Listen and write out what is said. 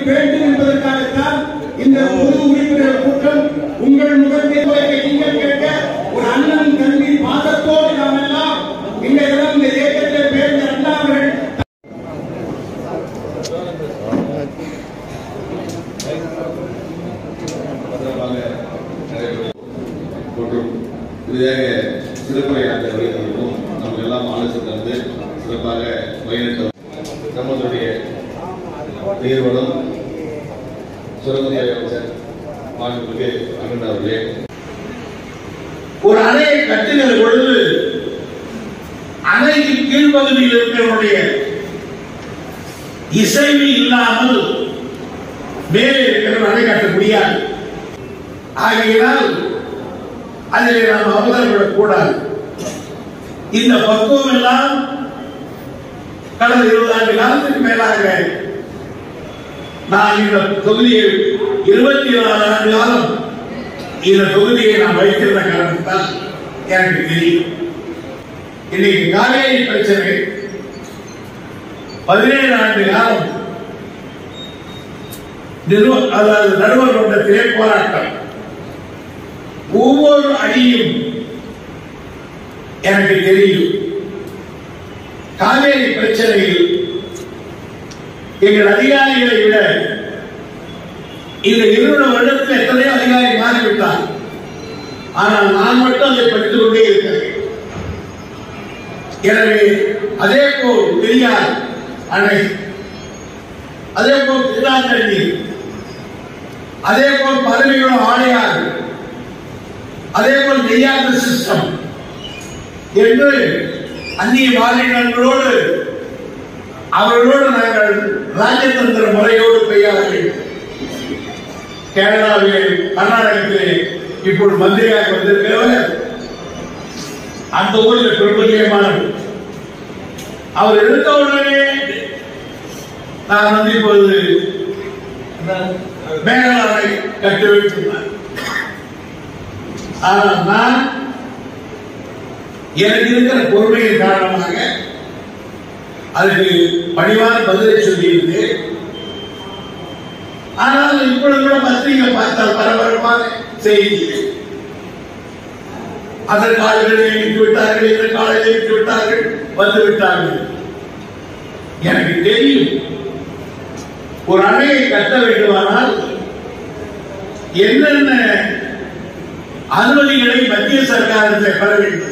வேண்டும் என்பதற்காகத்தான் இந்த பொது உறுப்பினர் கூட்டம் உங்கள் முகத்தை துவக்க நீங்கள் கேட்க ஒரு அண்ணன் தம்பி பாசத்தோடு நாம் எல்லாம் இந்த இடம் இந்த இயக்கத்தை பேர்ந்த அண்ணா அவர்கள் பத்திரமாக நடைபெறும் மற்றும் இறுதியாக சிறப்புரையாற்ற வருகிறவர்களும் நமக்கு எல்லாம் ஆலோசனை தந்து சிறப்பாக வழிநடத்த நம்மளுடைய நீர்வளம் சுரங்கத்துறை அமைச்சர் மாண்புமிகு அண்ணன் அவர்களே ஒரு அணையை கட்டுகிற பொழுது அணைக்கு கீழ்ப்பகுதியில் இருக்கிறவருடைய இசைவு இல்லாமல் மேலே இருக்கிற அணை கட்ட முடியாது ஆகையினால் அதிலே நாம் அவசரப்படக் கூடாது இந்த பக்குவம் எல்லாம் கடந்த இருபது ஆண்டு காலத்துக்கு மேலாக நான் இந்த தொகுதியில் இருபத்தி நாலு ஆண்டு காலம் இந்த தொகுதியை நான் வைத்திருந்த காரணத்தால் எனக்கு தெரியும் இன்னைக்கு காவேரி பிரச்சனை பதினேழு ஆண்டு காலம் நிறுவ அதாவது நடுவர் மன்றத்திலே போராட்டம் ஒவ்வொரு அடியும் எனக்கு தெரியும் காவேரி பிரச்சனையில் எங்கள் அதிகாரிகளை விட இந்த இருபது வருடத்தில் எத்தனையோ அதிகாரி மாறிவிட்டார் ஆனால் நான் மட்டும் அதை படித்துக் கொண்டே இருக்கிறேன் எனவே அதே போல் பெரியார் அணை அதே போல் திருநாத்தண்ணி அதே போல் பதவிகளும் ஆணையார் அதே போல் நெய்யாத சிஸ்டம் என்று அந்நிய மாநிலங்களோடு அவர்களோடு நாங்கள் ராஜதந்திர முறையோடு கையாள வேண்டும் கேரளாவிலே கர்நாடகத்திலே இப்பொழுது மந்திரியாக வந்திருக்கிறவர் அந்த ஊரில் பிரபல்யமானவர் அவர் எடுத்த உடனே நான் வந்து இப்போது மேகலாவை கட்டி வைத்துள்ளார் ஆனால் நான் எனக்கு இருக்கிற பொறுமையின் காரணமாக அதுக்கு பணிவான பதிலை சொல்லியிருந்தேன் ஆனால் இப்பொழுது கூட பத்திரிகை பார்த்தால் பரபரப்பான செய்தி அதன் காலையில் எழுப்பி விட்டார்கள் இந்த காலையில் எழுப்பி விட்டார்கள் வந்து விட்டார்கள் எனக்கு தெரியும் ஒரு அணையை கட்ட வேண்டுமானால் என்னென்ன அனுமதிகளை மத்திய சர்க்காரத்தை பெற வேண்டும்